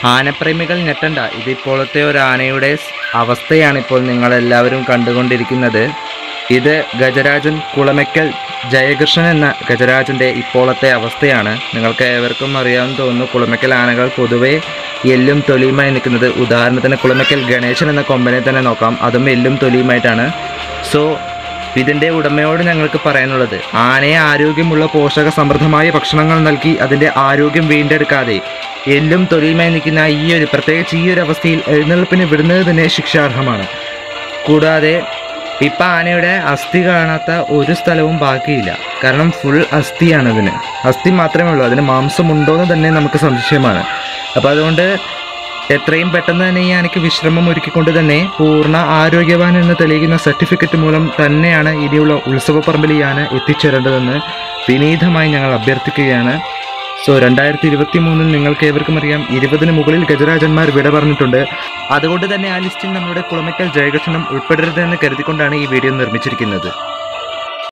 ആനപ്രേമികൾ ഞെട്ടണ്ട ഇതിപ്പോഴത്തെ ഒരു ആനയുടെ സ് അവസ്ഥയാണ് ഇപ്പോൾ നിങ്ങളെല്ലാവരും കണ്ടുകൊണ്ടിരിക്കുന്നത് ഇത് ഗജരാജൻ കുളമയ്ക്കൽ ജയകൃഷ്ണൻ എന്ന ഗജരാജൻ്റെ ഇപ്പോഴത്തെ അവസ്ഥയാണ് നിങ്ങൾക്ക് ഏവർക്കും അറിയാമെന്ന് തോന്നുന്നു കുളമയ്ക്കൽ ആനകൾ പൊതുവെ എല്ലും തൊലിയുമായി നിൽക്കുന്നത് ഉദാഹരണത്തിന് കുളമയ്ക്കൽ ഗണേശൻ എന്ന കൊമ്പനെ തന്നെ നോക്കാം അതും എല്ലും തൊലിയുമായിട്ടാണ് സോ ഇതിൻ്റെ ഉടമയോട് ഞങ്ങൾക്ക് പറയാനുള്ളത് ആനയെ ആരോഗ്യമുള്ള പോഷക സമൃദ്ധമായ ഭക്ഷണങ്ങൾ നൽകി അതിൻ്റെ ആരോഗ്യം വീണ്ടെടുക്കാതെ എല്ലും തൊലിയുമായി നിൽക്കുന്ന ഈ ഒരു പ്രത്യേകിച്ച് ഈ ഒരു അവസ്ഥയിൽ എഴുന്നള്ളിപ്പിന് വിടുന്നത് തന്നെ ശിക്ഷാർഹമാണ് കൂടാതെ ഇപ്പം ആനയുടെ അസ്ഥി കാണാത്ത ഒരു സ്ഥലവും ബാക്കിയില്ല കാരണം ഫുൾ അസ്ഥിയാണ് അതിന് അസ്ഥി മാത്രമേ ഉള്ളൂ അതിന് മാംസം ഉണ്ടോയെന്ന് തന്നെ നമുക്ക് സംശയമാണ് അപ്പോൾ അതുകൊണ്ട് എത്രയും പെട്ടെന്ന് തന്നെ ഈ ആനയ്ക്ക് വിശ്രമം ഒരുക്കിക്കൊണ്ട് തന്നെ പൂർണ്ണ ആരോഗ്യവാൻ എന്ന് തെളിയിക്കുന്ന സർട്ടിഫിക്കറ്റ് മൂലം തന്നെയാണ് ഇനിയുള്ള ഉത്സവപ്പറമ്പിൽ ഈ ആന എത്തിച്ചേരേണ്ടതെന്ന് വിനീതമായി ഞങ്ങൾ അഭ്യർത്ഥിക്കുകയാണ് സോ രണ്ടായിരത്തി ഇരുപത്തി മൂന്നിൽ നിങ്ങൾക്ക് ഏവർക്കും അറിയാം ഇരുപതിന് മുകളിൽ ഗജരാജന്മാർ വിട പറഞ്ഞിട്ടുണ്ട് അതുകൊണ്ട് തന്നെ ആ ലിസ്റ്റിൽ നമ്മുടെ കുളമയ്ക്കൽ ജയകൃഷ്ണനും ഉൾപ്പെടരുതെന്ന് കരുതിക്കൊണ്ടാണ് ഈ വീഡിയോ നിർമ്മിച്ചിരിക്കുന്നത്